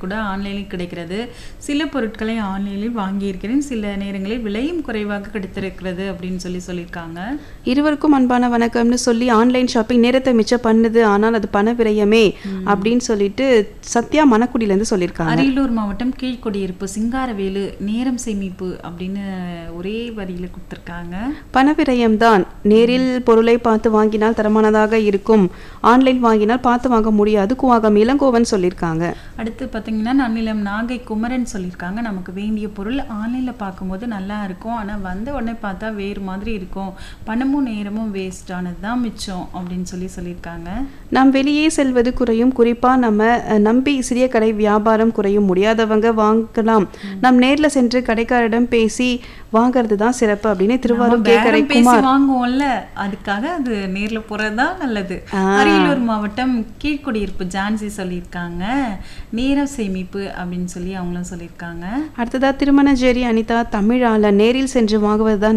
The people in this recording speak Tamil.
கூட ஆன்லைனில் கிடைக்கிறது சில பொருட்களை ஆன்லைனில் வாங்கியிருக்கிறேன் சில நேரங்களில் விலையும் குறைவாக கிடைத்திருக்கிறது அப்படின்னு சொல்லி சொல்லியிருக்காங்க இருவருக்கும் அன்பான வணக்கம்னு சொல்லி ஆன்லைன் ஷாப்பிங் நேரத்தை மிச்சம் பண்ணுது ஆனால் அது பண விரயமே அப்படின்னு சொல்லிட்டு சத்யா மணக்குடியிலேருந்து சொல்லியிருக்காங்க அரியலூர் மாவட்டம் கீழ்குடியிருப்பு சிங்காரவேலு நேரம் சேமிப்பு அப்படின்னு ஒரே வரியில கொடுத்துருக்காங்க பண விரயம்தான் நேரில் பொருளை பார்த்து வாங்கினால் தரமானதாக இருக்கும் ஆன்லைன் வாங்கினால் பார்த்து வாங்க முடியாது கூவாகம் இளங்கோவன் சொல்லியிருக்காங்க அடுத்து பார்த்தீங்கன்னா நன்னிலம் நாகை குமரன் சொல்லியிருக்காங்க நமக்கு வேண்டிய பொருள் ஆன்லைனில் பார்க்கும்போது நல்லா இருக்கும் ஆனால் வந்த உடனே பார்த்தா வேறு மாதிரி இருக்கும் பணமும் நேரமும் வேஸ்ட் ஆனது தான் மிச்சம் அப்படின்னு சொல்லி சொல்லியிருக்காங்க நாம் வெளியே செல்வது குறையும் குறிப்பா நம்ம அஹ், நம்பி சிறிய கடை வியாபாரம் குறையும் முடியாதவங்க வாங்கலாம் நாம் நேர்ல சென்று கடைக்காரரிடம் பேசி வாங்குறது தான் சிறப்பு அப்படின்னு திருவாரூர் நம்ம கேக்கரை பேரம் பேசி குமார் வாங்குவோம்ல அதுக்காக அது நேர்ல போறதா நல்லது அரியலூர் மாவட்டம் கீழ்குடியிருப்பு ஜான்சி சொல்லியிருக்காங்க நேரம் சேமிப்பு அப்படின்னு சொல்லி அவங்களும் சொல்லியிருக்காங்க அடுத்ததா திருமண ஜெரி அனிதா தமிழால நேரில் சென்று வாங்குவது தான்